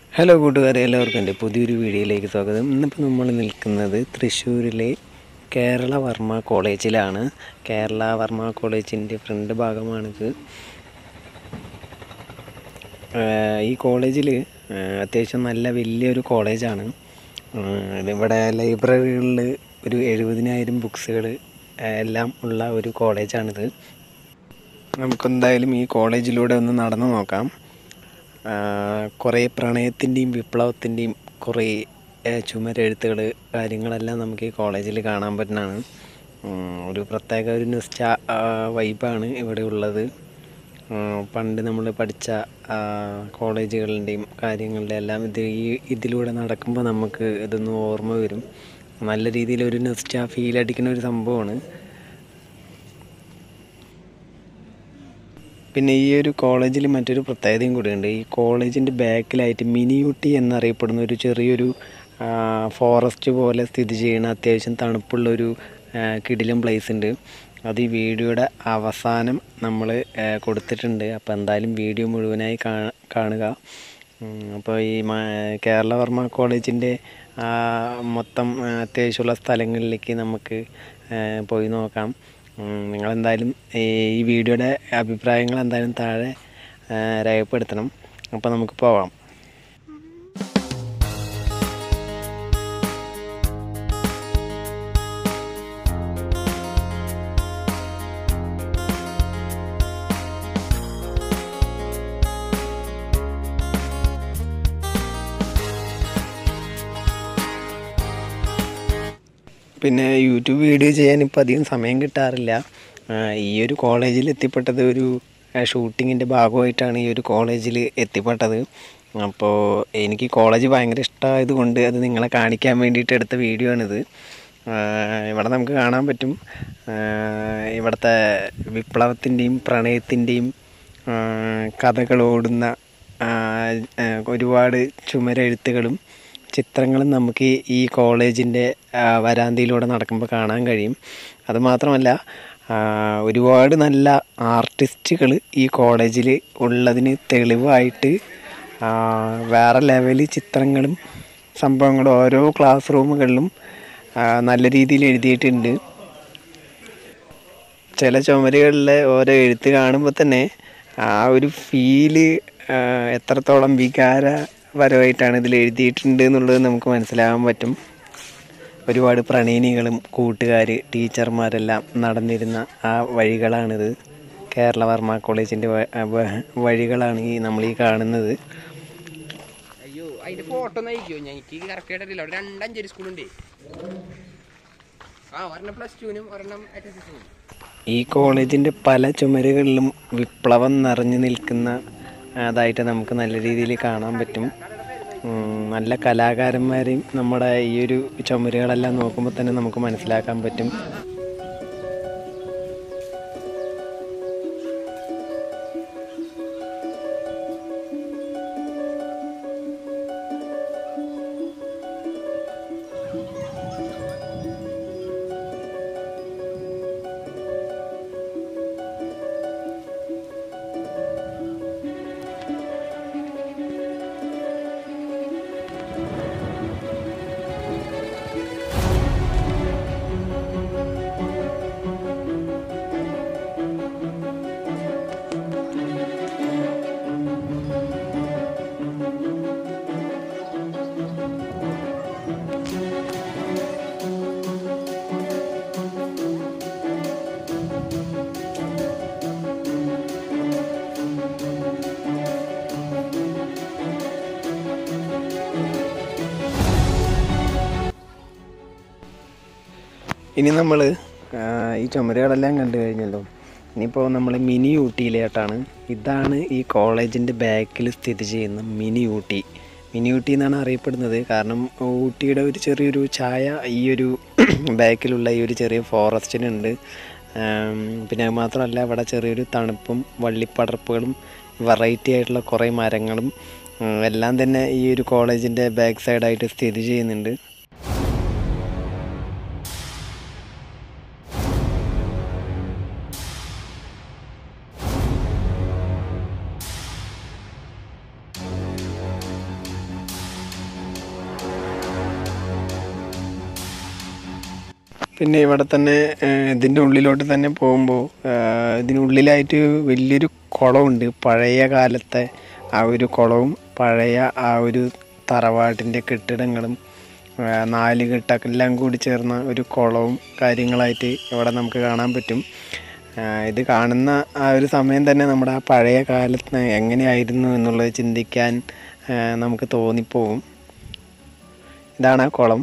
hello കൂട്ടുകാരെ എല്ലാവർക്കും എൻ്റെ പുതിയൊരു വീഡിയോയിലേക്ക് സ്വാഗതം ഇന്നിപ്പോൾ നമ്മൾ നിൽക്കുന്നത് തൃശ്ശൂരിലെ കേരള വർമ്മ കോളേജിലാണ് കേരള വർമ്മ കോളേജിൻ്റെ ഫ്രണ്ട് ഭാഗമാണിത് ആഹ് ഈ കോളേജിൽ അത്യാവശ്യം നല്ല വലിയൊരു കോളേജാണ് ആഹ് ഇവിടെ ലൈബ്രറികളിൽ ഒരു എഴുപതിനായിരം ബുക്സുകൾ എല്ലാം ഉള്ള ഒരു കോളേജാണിത് നമുക്കെന്തായാലും ഈ കോളേജിലൂടെ ഒന്ന് നടന്നു നോക്കാം കുറേ പ്രണയത്തിൻ്റെയും വിപ്ലവത്തിൻ്റെയും കുറേ ഏഹ് ചുമരെഴുത്തുകൾ കാര്യങ്ങളെല്ലാം നമുക്ക് ഈ കോളേജിൽ കാണാൻ പറ്റുന്നതാണ് ഉം, ഒരു പ്രത്യേക ഒരു നിസ്റ്റ വൈബാണ് ഇവിടെ ഉള്ളത് ഉം, പണ്ട് നമ്മൾ പഠിച്ച ആ, കോളേജുകളുടെയും കാര്യങ്ങളുടെ എല്ലാം ഇത് ഈ ഇതിലൂടെ നടക്കുമ്പോൾ നമുക്ക് ഇതൊന്ന് ഓർമ്മ വരും നല്ല രീതിയിൽ ഒരു നെസ്റ്റ ഫീൽ അടിക്കുന്ന ഒരു സംഭവമാണ് പിന്നെ ഈ ഒരു കോളേജിൽ മറ്റൊരു പ്രത്യേകതയും കൂടിയുണ്ട് ഈ കോളേജിൻ്റെ ബാക്കിലായിട്ട് മിനി ഊട്ടി എന്നറിയപ്പെടുന്ന ഒരു ചെറിയൊരു ഫോറസ്റ്റ് പോലെ സ്ഥിതി ചെയ്യുന്ന അത്യാവശ്യം തണുപ്പുള്ളൊരു ആ, കിടിലം പ്ലേസ് ഉണ്ട് അത് ഈ വീഡിയോയുടെ അവസാനം നമ്മൾ കൊടുത്തിട്ടുണ്ട് അപ്പോൾ എന്തായാലും വീഡിയോ മുഴുവനായി കാ- കാണുക ഉം, അപ്പോൾ ഈ മ- കേരളവർമ്മ കോളേജിൻ്റെ മൊത്തം ആ, അത്യാവശ്യമുള്ള സ്ഥലങ്ങളിലേക്ക് നമുക്ക് ആ, പോയി നോക്കാം ഉം, നിങ്ങളെന്തായാലും ഈ ഈ വീഡിയോയുടെ അഭിപ്രായങ്ങൾ എന്തായാലും താഴെ ആ, രേഖപ്പെടുത്തണം അപ്പോൾ നമുക്ക് പോവാം പിന്നെ യൂട്യൂബ് വീഡിയോ ചെയ്യാൻ ഇപ്പോൾ അധികം സമയം കിട്ടാറില്ല ആ, ഈ ഒരു കോളേജിൽ എത്തിപ്പെട്ടത് ഒരു ഷൂട്ടിങ്ങിൻ്റെ ഭാഗമായിട്ടാണ് ഈ ഒരു കോളേജിൽ എത്തിപ്പെട്ടത് അപ്പോൾ എനിക്ക് കോളേജ് ഭയങ്കര ഇഷ്ടമായത് കൊണ്ട് അത് നിങ്ങളെ കാണിക്കാൻ വേണ്ടിയിട്ട് എടുത്ത വീഡിയോ ആണിത് ആ, ഇവിടെ നമുക്ക് കാണാൻ പറ്റും ആ, ഇവിടുത്തെ വിപ്ലവത്തിൻ്റെയും പ്രണയത്തിൻ്റെയും കഥകളോടുന്ന ആ, ആ, ഒരുപാട് ചുമരെഴുത്തുകളും ചിത്രങ്ങളും നമുക്ക് ഈ- ഈ കോളേജിൻ്റെ വരാന്തയിലൂടെ നടക്കുമ്പോൾ കാണാൻ കഴിയും അതുമാത്രമല്ല ആ, ഒരുപാട് നല്ല ആർട്ടിസ്റ്റുകൾ ഈ കോളേജിൽ ഉള്ളതിന് തെളിവായിട്ട് ആ, വേറെ ലെവൽ ചിത്രങ്ങളും സംഭവങ്ങളും ഓരോ ക്ലാസ് റൂമുകളിലും ആ, നല്ല രീതിയിൽ എഴുതിയിട്ടുണ്ട് ചില ചുമരുകളിലെ ഓരോ എഴുത്ത് കാണുമ്പോൾ തന്നെ ആ ഒരു ഫീല് എത്രത്തോളം വികാരപരമായിട്ടാണ് ഇതിൽ എഴുതിയിട്ടുണ്ട് എന്നുള്ളത് നമുക്ക് മനസ്സിലാകാൻ പറ്റും ഒരുപാട് പ്രണയിനികളും കൂട്ടുകാർ ടീച്ചർമാരെല്ലാം നടന്നിരുന്ന ആ വഴികളാണിത് കേരളവർമ്മ കോളേജിൻ്റെ വ- വ- വഴികളാണ് ഈ നമ്മൾ ഈ കാണുന്നത് അയ്യോ അതിന്റെ ഫോട്ടോ ഒന്ന് അയക്കോ ഞാൻ എനിക്ക് കറക്റ്റ് ആയിട്ടില്ല അവിടെ രണ്ട് അഞ്ചേരി സ്കൂളുണ്ട് ആ ഒരെണ്ണം പ്ലസ് ടുവിനും ഒരെണ്ണം എച്ച് എസ് എസിനും ഈ കോളേജിൻ്റെ പല ചുമരുകളിലും വിപ്ലവം നിറഞ്ഞു നിൽക്കുന്ന അതായിട്ട് നമുക്ക് നല്ല രീതിയിൽ കാണാൻ പറ്റും ഉം, നല്ല കലാകാരന്മാരെയും നമ്മുടെ ഈ ഒരു ചുമരുകളെല്ലാം നോക്കുമ്പോൾ തന്നെ നമുക്ക് മനസ്സിലാക്കാൻ പറ്റും ഇനി നമ്മൾ ഈ ചുമരുകളെല്ലാം കണ്ടു കഴിഞ്ഞല്ലോ ഇനിയിപ്പോൾ നമ്മൾ മിനി ഊട്ടിയിലോട്ടാണ് ഇതാണ് ഈ കോളേജിൻ്റെ ബാക്കിൽ സ്ഥിതി ചെയ്യുന്ന മിനി ഊട്ടി മിനി ഊട്ടി എന്നാണ് അറിയപ്പെടുന്നത് കാരണം ഊട്ടിയുടെ ഒരു ചെറിയൊരു ഛായ ഈ ഒരു ബാക്കിലുള്ള ഈ ഒരു ചെറിയ ഫോറസ്റ്റിനുണ്ട് ആം, പിന്നെ അത് മാത്രമല്ല ഇവിടെ ചെറിയൊരു തണുപ്പും വള്ളിപ്പടർപ്പുകളും വെറൈറ്റി ആയിട്ടുള്ള കുറേ മരങ്ങളും ഉം, എല്ലാം തന്നെ ഈ ഒരു കോളേജിൻ്റെ ബാക്ക് സൈഡായിട്ട് സ്ഥിതി ചെയ്യുന്നുണ്ട് പിന്നെ ഇവിടെ തന്നെ ഇതിൻ്റെ ഉള്ളിലോട്ട് തന്നെ പോകുമ്പോൾ ഇതിനുള്ളിലായിട്ട് വലിയൊരു കുളമുണ്ട് പഴയ കാലത്തെ ആ ഒരു കുളവും പഴയ ആ ഒരു തറവാട്ടിൻ്റെ കെട്ടിടങ്ങളും ആ, നാലുകെട്ടൊക്കെ എല്ലാം കൂടി ചേർന്ന ഒരു കുളവും കാര്യങ്ങളായിട്ട് ഇവിടെ നമുക്ക് കാണാൻ പറ്റും ആ, ഇത് കാണുന്ന ആ ഒരു സമയം തന്നെ നമ്മുടെ ആ പഴയ കാലത്ത് എങ്ങനെയായിരുന്നു എന്നുള്ളത് ചിന്തിക്കാൻ ആ, നമുക്ക് തോന്നിപ്പോവും ഇതാണ് ആ കുളം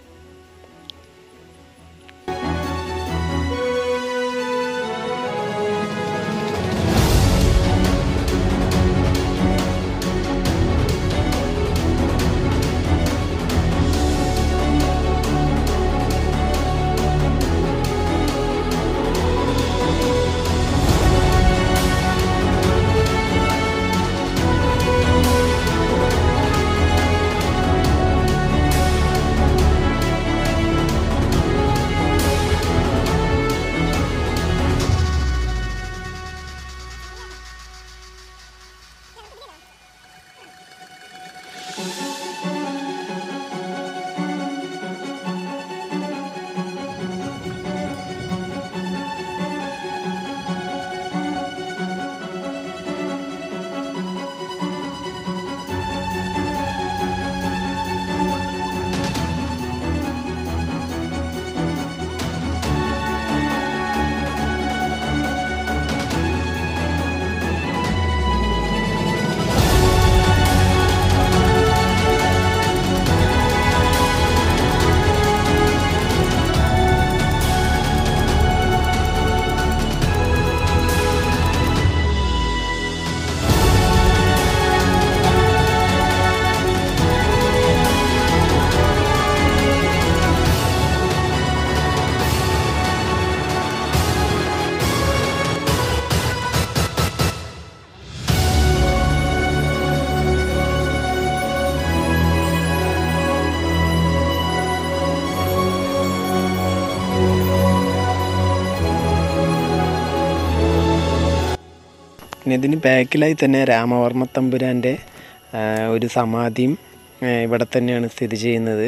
പിന്നെ ഇതിന് ബാക്കിലായി തന്നെ രാമവർമ്മ തമ്പുരാൻ്റെ ആ, ഒരു സമാധിയും ആ, ഇവിടെ തന്നെയാണ് സ്ഥിതി ചെയ്യുന്നത്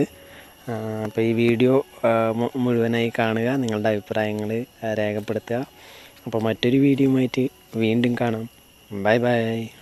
അപ്പോൾ ഈ വീഡിയോ ആ, മു- മുഴുവനായി കാണുക നിങ്ങളുടെ അഭിപ്രായങ്ങൾ രേഖപ്പെടുത്തുക അപ്പോൾ മറ്റൊരു വീഡിയോയുമായിട്ട് വീണ്ടും കാണാം ബൈ ബൈ